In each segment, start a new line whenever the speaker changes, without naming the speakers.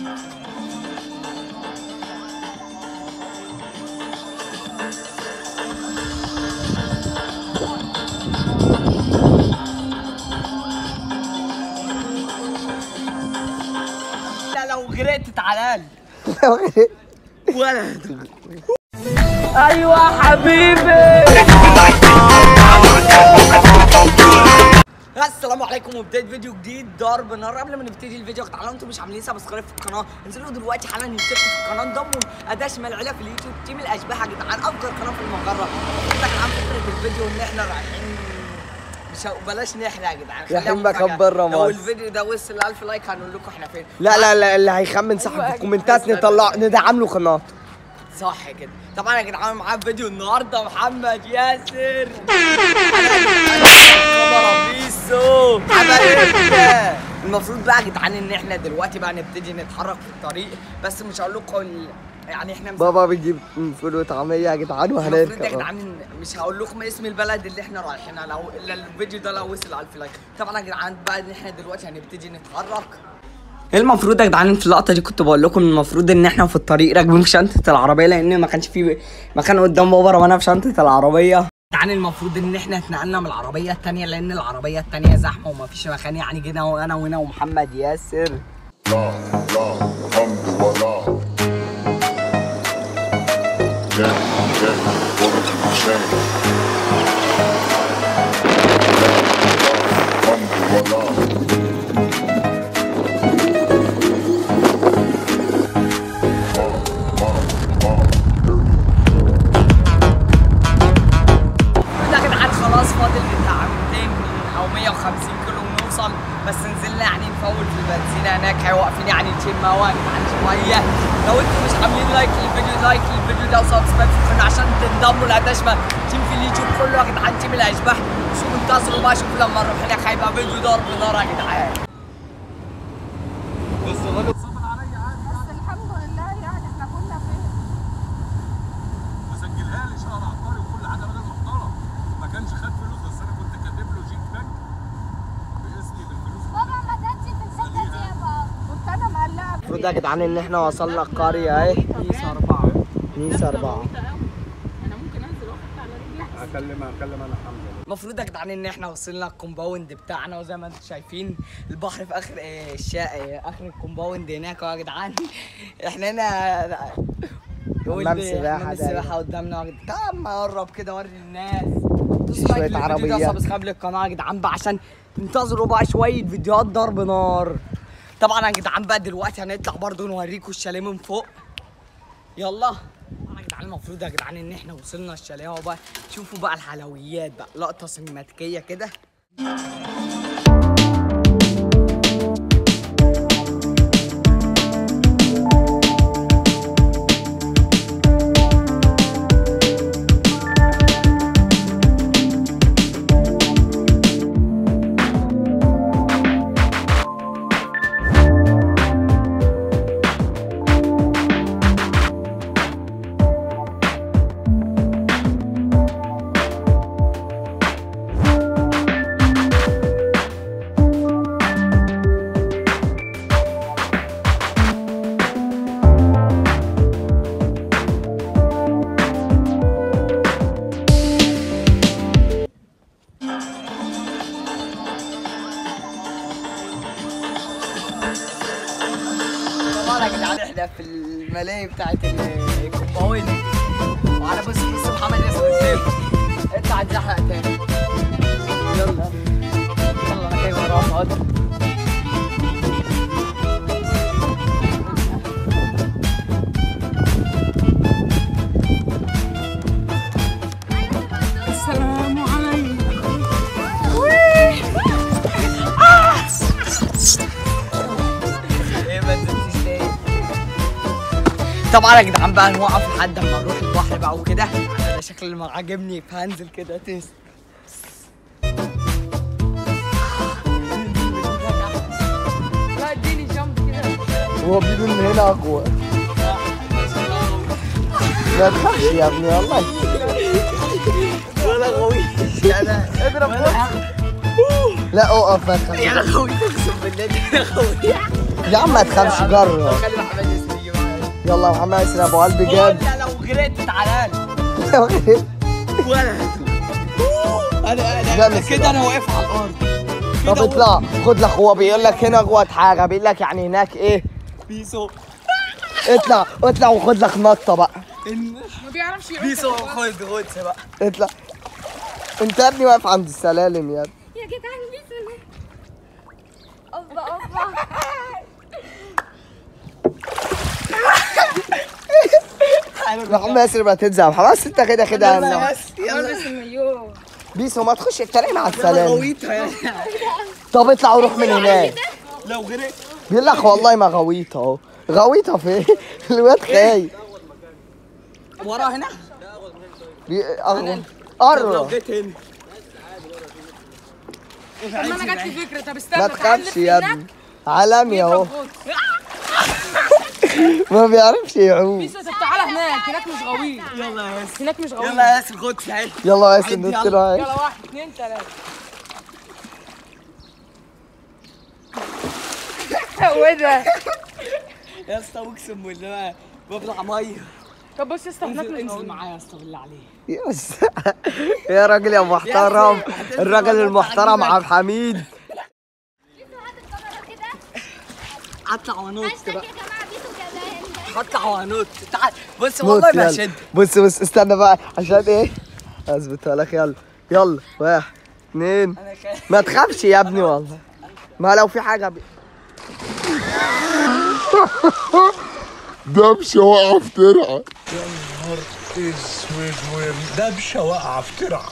لا لو غرقت تعالى ولا ايوه حبيبي السلام عليكم وبدايه فيديو جديد ضرب نار قبل ما نبتدي الفيديو تعالوا انتم مش عاملين سبسكرايب في القناه انزلوا دلوقتي حالا نشتركوا في القناه انضموا اداه شمال العيله في اليوتيوب تيم الاشباح يا جدعان افجر قناه في المجره يا جدعان فكره الفيديو ان احنا رايحين مش ه- بلاش نحرق يا جدعان خليها
رايحين
مفاجأة.
مكان برا
لو
مصر.
الفيديو ده وصل 1000 لايك هنقول لكم احنا فين
لا لا لا اللي هيخمن صح في الكومنتات نطلع ندعم له قناه
صح كده طبعا يا جدعان معايا في فيديو النهارده محمد ياسر خبر بيسو حبايبنا المفروض بقى يا جدعان ان احنا دلوقتي بقى نبتدي نتحرك في الطريق بس مش هقول لكم ال- يعني احنا مس-
بابا بيجيب فول وطعميه يا جدعان
المفروض يا
وهنركب
جدعان إن- مش هقول لكم اسم البلد اللي احنا رايحينها لو الا الفيديو ده لو وصل 1000 لايك طبعا يا جدعان بقى ان احنا دلوقتي هنبتدي نتحرك المفروض يا جدعان في اللقطه دي كنت بقول لكم المفروض ان احنا في الطريق راكبين في شنطه العربيه لان ما كانش في مكان قدام بابا رمانا في شنطه العربيه جدعان المفروض ان احنا اتنقلنا من العربيه التانية لان العربيه التانية زحمه وما فيش مكان يعني جينا انا وهنا ومحمد ياسر
لا لا الحمد لله Yeah, yeah, what is the shame? الحمد لله
ده يا جدعان خلاص فاضل بتاع 200 او 150 كيلو ونوصل بس نزلنا يعني نفول في البنزينه هناك واقفين يعني نشم هوا يا جدعان شويه لو انتم مش عاملين لايك للفيديو لايك للفيديو ده وسبسكرايب في القناه عشان تنضموا لاداشما تيم في اليوتيوب كله يا جدعان تيم الاشباح شوفوا انتصروا بقى شوفوا لما نروح هناك هيبقى فيديو ضرب نار يا جدعان
بس الحمد لله يعني احنا كنا فين
وسجلها لي شهر عقاري وكل حاجه راجل محترم ما كانش خد فلوس بس انا كنت كاتب له جيك باك باسمي بالفلوس
بابا ما كانش في السكه دي يا بابا كنت انا مقلقه
المفروض يا جدعان ان احنا وصلنا القريه اهي
بيس اربعه
نيس اربعه
اكلم اكلم انا حمزه
المفروض يا جدعان ان احنا وصلنا الكومباوند بتاعنا وزي ما انتم شايفين البحر في اخر إيه الشقه إيه اخر الكومباوند هناك أهو يا جدعان احنا هنا قول
حمام
لي
سباحة
حمام
ده.
السباحه قدامنا يا جدعان طب ما قرب كده وري الناس
في شوية عربيات.
سبسكرايب للقناه يا جدعان بقى عشان تنتظروا بقى شويه فيديوهات ضرب نار طبعا يا جدعان بقى دلوقتي هنطلع برضو نوريكم الشاليه من فوق يلا طبعاً يا جدعان المفروض يا جدعان ان احنا وصلنا الشاليه اهو بقى شوفوا بقى الحلويات بقى لقطه سينماتيكيه كده طبعا يا جدعان احنا في الملاهي بتاعت الكومباوند وعلى بص بص محمد ياسر قدام اطلع اتزحلق تاني يلا يلا انا جاي وراك اهو السلام عليكم ايه ما نزلتش تاني طبعا يا جدعان بقى نوقف لحد ما نروح البحر بقى وكده انا شكل اللي عاجبني فهنزل كده تيست لا اديني جنب كده
هو بيقول من هنا اقوى ما تخافش يا ابني والله
ولا غوي انا اضرب
لا اقف ما تخافش
يا غوي اقسم بالله انا غوي
يا عم ما تخافش جرب
خلي محمد ياسر يجيب
يلا يا محمد ياسر ابو قلبي جاب
انت لو غرقت تعالى لي ولا انا
لا،
انا
مش
كده انا واقف على الارض
طب اطلع خد لك هو بيقول لك هنا اغوط حاجه بيقول لك يعني هناك ايه
بيسو
اطلع اطلع وخد لك نطه بقى
ما بيعرفش يعوم
بيسو خد غطس بقى
اطلع انت يا ابني واقف عند السلالم يا ابني
يا جدعان بيسو اوبا اوبا
محمد ياسر بقى تتزع خلاص انت كده كده هنا.
بس يلا
المايو
بيسو ما تخش الطريق مع
يلا
السلالم
غويطة يعني
طب اطلع وروح من هناك
لو غرقت
بيقول لك والله ما غويطه اهو غويطه فين الواد خايف
ورا هنا
بي- أغ-
لو
قرب
جيت هنا
طب ما انا جات لي فكره طب استنى
ما
تعال
تخافش
نلف
يا
هناك
ابني عالمي اهو
نضرب غوص.
ما بيعرفش يعوم
بيسو طب تعالى هناك هناك مش غويط
يلا يا ياسر
هناك مش غويط
يلا يا ياسر غطس تعالى
يلا يا ياسر
عد
نط
يلا.
له
يلا واحد اثنين ثلاثة هو ده
يا اسطى اقسم بالله ببلع ميه
طب بص يا اسطى هناك
انزل
مش
انزل
غويط
معايا يا اسطى بالله عليك
يس يا راجل يا محترم
هتنزل
الراجل
ولا
المحترم
تعجبك؟
عبد الحميد
هطلع ونط
هاشتاج
بقى
يا جماعه بيسو جبان
هطلع ونط تعال بص
نط
والله
يلا
بشد
بص بص استنى بقى عشان ايه اثبتها لك يلا يلا واحد اثنين
انا خايف
ما تخافش يا ابني والله ما لو في حاجه بي...
دبشة واقعة في ترعة
دبشه واقعه في ترعه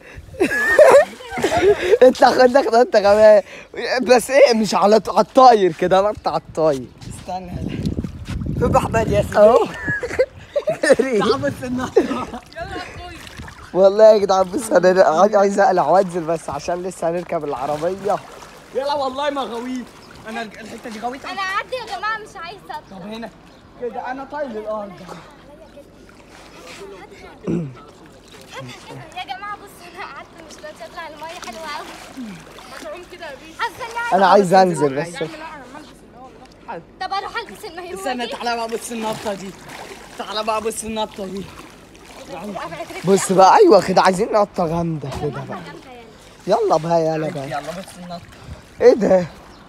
انت خد لك انت كمان بس ايه مش على على الطاير كده نط على الطاير
استنى في بحبال يا اسطى
اهو
تعال بص النط
والله يا جدعان بص انا عايز- عايز اقلع وانزل بس عشان لسه هنركب العربيه
يلا والله ما غويط انا الحته دي غويطه
انا اعدي يا جماعه مش عايزه
طب
اطلع
هنا كده انا طايل الارض
يا جماعه بصوا انا قعدت مش راضيه اطلع الميه حلوه قوي
هتعوم كده يا بيسو
حاسه اني
انا
عايزه
عايز انزل بس
لا انا عملت في الاول
طب اروح البس المايو
استنى تعالى بقى بص النطه دي تعالى بقى بص النطه دي
بص بقى ايوه كده عايزين نقطه جامده كده بقى يلا بقى يلا بقى
يلا بص النطه
ايه ده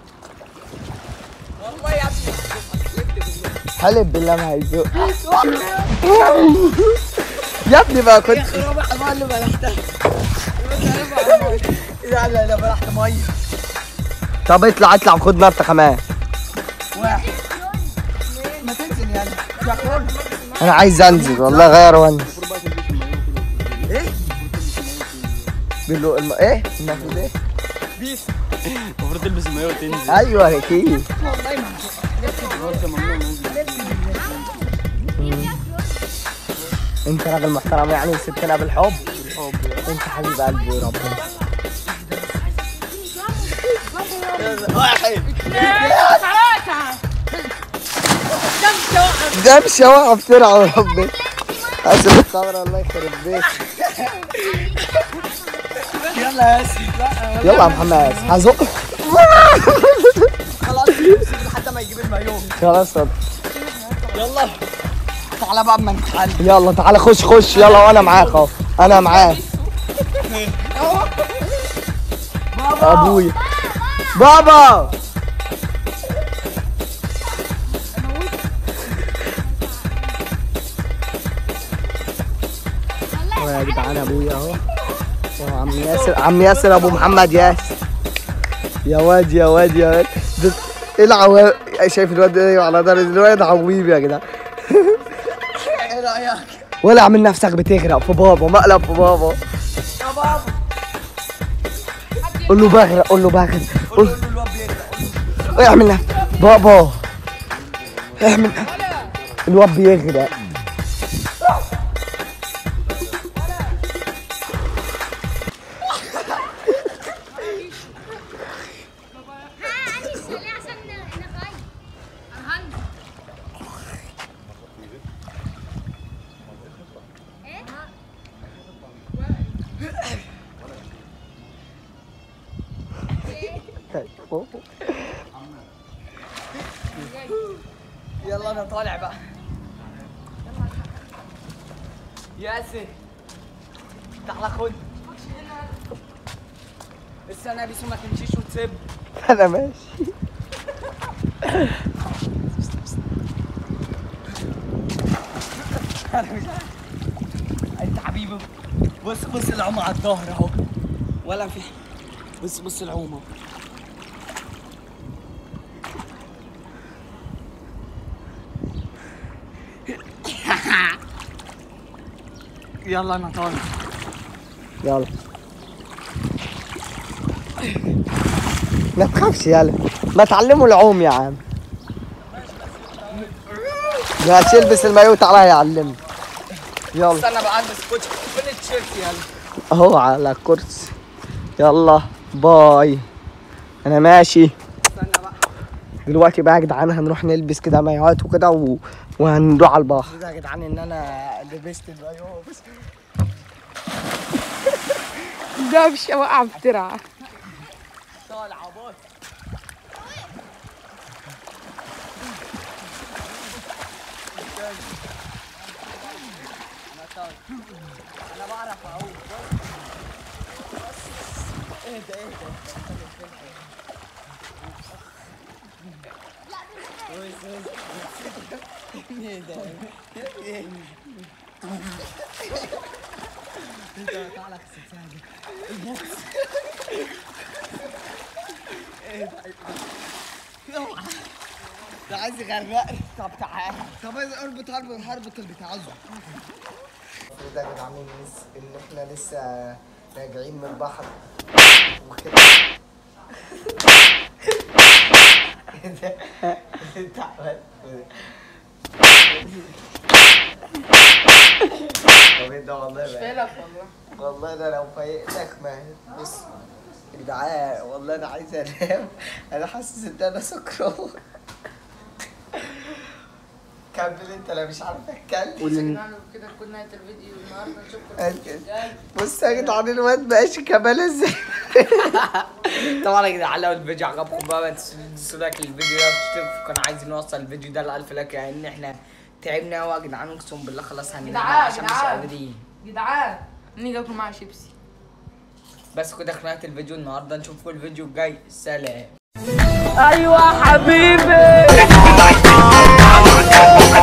والله يا ابني
حلف بالله ما هيزق يا ابني بقى كنت
يا ربع ما اللي بلحتها لا لا لا بلحت ميه
طب اطلع اطلع وخد نطه كمان
واحد ما تنزل يلا يا اخوان
انا عايز انزل والله غير وانزل
ايه
بيقولوا الم... ايه المفروض ايه
بيس
المفروض تلبس المايو وتنزل
ايوه اكيد
والله ما
انت راجل محترم يعني سبتنا بالحب انت حبيب قلبي وربنا
واحد
ثلاثة
ده مش واقع في ترعه وربنا اسف الثغره الله يخرب بيك
يلا يا ياسر لا
يلا يا محمد هزق
خلاص سيب لحد ما يجيب المايو
خلاص طب.
يلا تعالى بقى اما نتحل
يلا تعالى خش خش يلا وانا معاك اهو انا معاك ابويا بابا أهو يا جدعان ابويا اهو أهو عم ياسر عم ياسر ابو محمد ياسر يا واد يا واد يا واد ده- ايه العوا شايف الواد ده على دار الواد عويب يا جدعان
ايه رايك
ولا عامل نفسك بتغرق في بابا مقلب في بابا
يا بابا
قول له بغرق قول له بغرق قول
قول له الواد بيغرق
اعمل نفسك بابا اعمل نفسك. الواد بيغرق
ها عندي الشاليه عشان نغير ايه
يلا انا طالع بقى ياسر تعالى خد استنى يا بيسو ما تمشيش وتسيب
انا ماشي
انا مش عارف انت حبيبي بص بص العومة على الظهر اهو ولا في بص بص العومة يلا انا طالع
يلا ما تخافش يلا ما تعلموا العوم يا عم يا البس المايو تعالى هيعلمني يلا
استنى بقى البس كوتش فين التيشيرت يلا
اهو على الكرسي يلا باي انا ماشي
استنى بقى
دلوقتي بقى يا جدعان هنروح نلبس كده مايوهات وكده و... وهنروح على البحر ده يا جدعان ان انا لبست المايو بس
دبشه وقع في ترعه
طالع عباط انا طالع انا بعرف اعوم اهدى اهدى اهدى انت تعالى تساعدك البوكس اوعى ده عايز يغرقني طب تعالى
طب اربط اربط اربط البتاع المفروض يا جدعان إن- ان احنا لسه راجعين من البحر وكده إيه ده؟ انت عملت إيه؟ طب إيه ده والله بقى. والله انا لو فايقتك ما بص يا جدعان والله انا عايز انام انا حاسس ان انا سكران كمل انت انا مش عارف اتكلم
كده كنا نهايه الفيديو النهارده نشوفكم
بص يا جدعان الواد ماشي كمان ازاي
طبعا يا جدعان لو الفيديو عجبكم بقى ما تنسوا لايك للفيديو ده وتشتركوا في القناه عايزين نوصل الفيديو ده ل 1000 لايك لان احنا تعبنا قوي يا جدعان اقسم بالله خلاص هننام
جدعان،
عشان مش
جدعان.
قادرين
جدعان نيجي اكل معايا شيبسي
بس كده خلصت الفيديو النهارده نشوفكم الفيديو الجاي سلام ايوه حبيبي